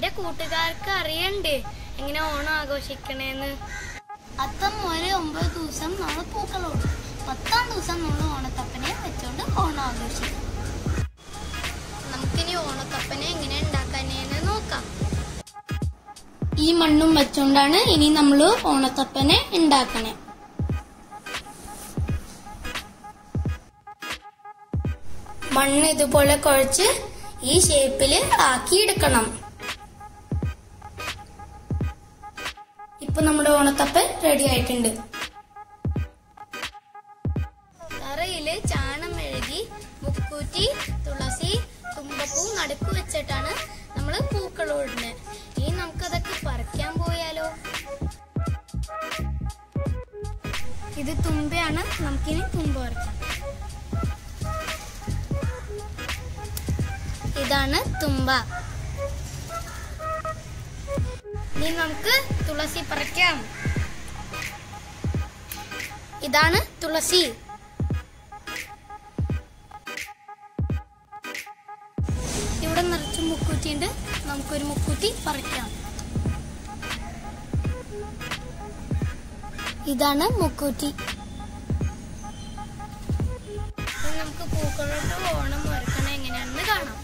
എന്റെ കൂട്ടുകാർക്ക് അറിയണ്ടേ എങ്ങനെ ഓണം ആഘോഷിക്കണേന്ന് അത്തം മുതൽ ഒമ്പത് ദിവസം നമ്മൾ പൂക്കളോടും പത്താം ദിവസം നമ്മൾ ഓണത്തപ്പനെ വെച്ചുകൊണ്ട് ഓണം ആഘോഷിക്കും നമുക്കിനി ഓണത്തപ്പനെ എങ്ങനെ ഉണ്ടാക്കാനേന്ന് നോക്കാം ഈ മണ്ണും വെച്ചുകൊണ്ടാണ് ഇനി നമ്മൾ ഓണത്തപ്പനെ ഉണ്ടാക്കണേ മണ്ണ് ഇതുപോലെ കുഴച്ച് ഈ ഷേപ്പിൽ ആക്കിയെടുക്കണം ഇപ്പൊ നമ്മുടെ ഓണത്തപ്പൻ റെഡി ആയിട്ടുണ്ട് തറയില് ചാണം മെഴുകി മുക്കൂറ്റി തുളസി തുമ്പപ്പൂ നടുക്ക് വെച്ചിട്ടാണ് നമ്മൾ പൂക്കളോടുന്നത് ഇനി നമുക്കതൊക്കെ പറിക്കാൻ പോയാലോ ഇത് തുമ്പയാണ് നമുക്കിനി തുമ്പ പറിക്കാം ഇതാണ് തുമ്പ ഇനി നമുക്ക് തുളസി പറിക്കാം ഇതാണ് തുളസി ഇവിടെ നിറച്ച് മുക്കൂറ്റിയുണ്ട് നമുക്കൊരു മുക്കൂറ്റി പറിക്കാം ഇതാണ് മുക്കൂറ്റി ഇനി നമുക്ക് പൂക്കളോട്ട് ഓണം ഒരുക്കണം എങ്ങനെയാണെന്ന് കാണാം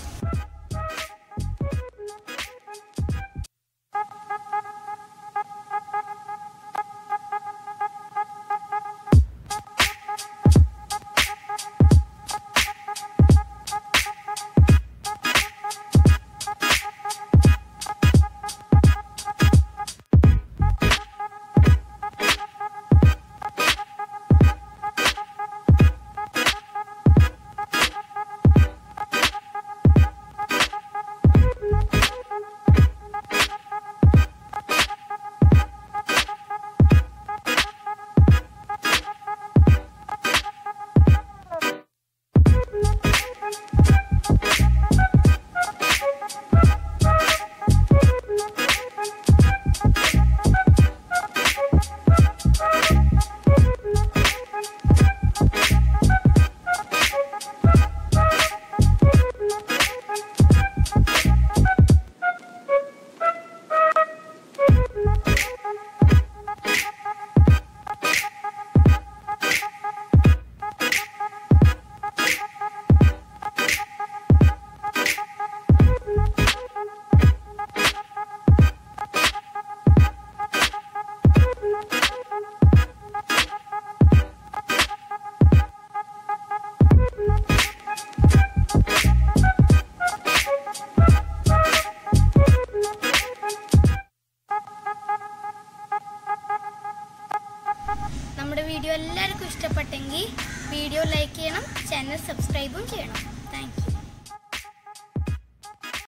നമ്മുടെ വീഡിയോ എല്ലാവർക്കും ഇഷ്ടപ്പെട്ടെങ്കിൽ വീഡിയോ ലൈക്ക് ചെയ്യണം ചാനൽ സബ്സ്ക്രൈബും ചെയ്യണം താങ്ക് യു